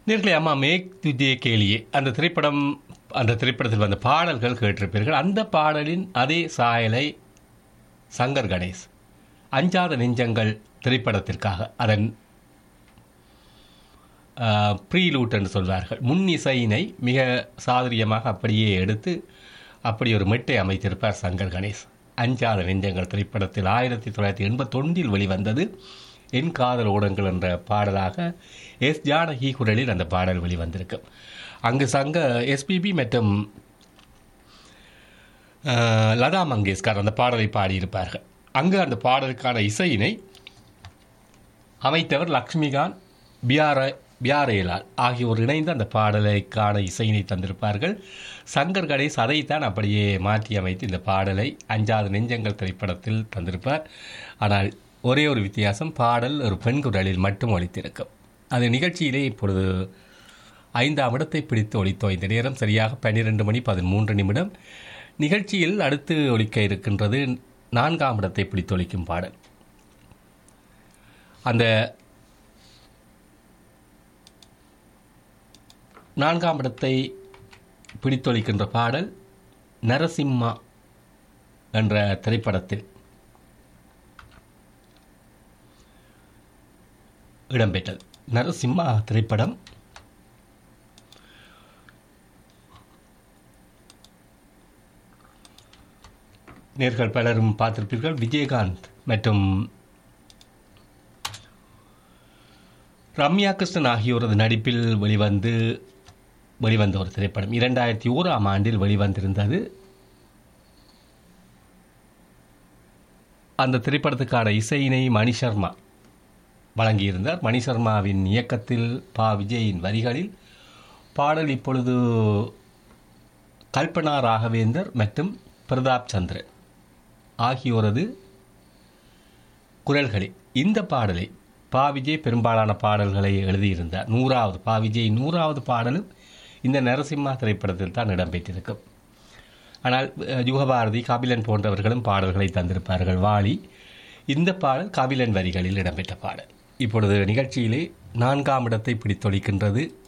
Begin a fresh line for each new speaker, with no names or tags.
நேர்களே அம்மா மேக் துஜே கேலியே அந்த திரைப்படம் அந்த திரைப்படத்தில் வந்த பாடல்கள் கேட்டிருப்பீர்கள் அந்த பாடலின் அதே சாயலை சங்கர் கணேஷ் அஞ்சாத நெஞ்சங்கள் திரைப்படத்திற்காக அதன் ப்ரீலூட் என்று சொல்வார்கள் முன் இசையினை மிக சாதுரியமாக அப்படியே எடுத்து அப்படி ஒரு மெட்டை அமைத்திருப்பார் சங்கர் கணேஷ் அஞ்சாத நெஞ்சங்கள் திரைப்படத்தில் ஆயிரத்தி தொள்ளாயிரத்தி எண்பத்தொன்றில் வெளிவந்தது என் காதல் ஓடங்கள் என்ற பாடலாக எஸ் ஜானகி குரலில் அந்த பாடல் வெளிவந்திருக்கு அங்கு சங்க எஸ்பிபி மற்றும் அஹ், லதா மங்கேஷ்கர் அந்த பாடலை பாடியிருப்பார்கள் அங்கு அந்த பாடலுக்கான இசையினை அமைத்தவர் லக்ஷ்மிகாந்த் பியார பியாரேலால் ஆகியோர் இணைந்து அந்த பாடலைக்கான இசையினை தந்திருப்பார்கள் சங்கர் கணேஷ் அதைத்தான் அப்படியே மாற்றி அமைத்து இந்த பாடலை அஞ்சாவது நெஞ்சங்கள் திரைப்படத்தில் தந்திருப்பார் ஆனால் ஒரே ஒரு வித்தியாசம் பாடல் ஒரு பெண் குரலில் மட்டும் ஒலித்திருக்கும் அது நிகழ்ச்சியிலே இப்பொழுது ஐந்தாம் இடத்தை பிடித்து ஒலித்தோம் இந்த நேரம் சரியாக பன்னிரெண்டு மணி பதிமூன்று நிமிடம் நிகழ்ச்சியில் அடுத்து ஒலிக்க இருக்கின்றது நான்காம் இடத்தை பிடித்து ஒலிக்கும் பாடல் அந்த நான்காம் இடத்தை பிடித்தொழிக்கின்ற பாடல் நரசிம்மா என்ற திரைப்படத்தில் இடம்பெற்றது நரசிம்மா திரைப்படம் நேர்கள் பலரும் பார்த்திருப்பீர்கள் விஜயகாந்த் மற்றும் ரம்யா கிருஷ்ணன் ஆகியோரது நடிப்பில் வெளிவந்து வெளிவந்த ஒரு திரைப்படம் இரண்டாயிரத்தி ஓராம் ஆண்டில் வெளிவந்திருந்தது அந்த திரைப்படத்துக்கான இசையினை மணி சர்மா வழங்கியிருந்தார் மணி சர்மாவின் இயக்கத்தில் பா விஜயின் வரிகளில் பாடல் இப்பொழுது கல்பனா ராகவேந்தர் மற்றும் பிரதாப் சந்திரன் ஆகியோரது குரல்களில் இந்த பாடலை பா விஜய் பெரும்பாலான பாடல்களை எழுதியிருந்தார் நூறாவது பா விஜய் நூறாவது பாடலும் இந்த நரசிம்மா திரைப்படத்தில் தான் இடம்பெற்றிருக்கும் ஆனால் அஹ், யுகபாரதி கபிலன் போன்றவர்களும் பாடல்களை தந்திருப்பார்கள் வாலி இந்த பாடல் கபிலன் வரிகளில் இடம்பெற்ற பாடல் இப்பொழுது நிகழ்ச்சியிலே நான்காம் இடத்தை பிடித்தொழிக்கின்றது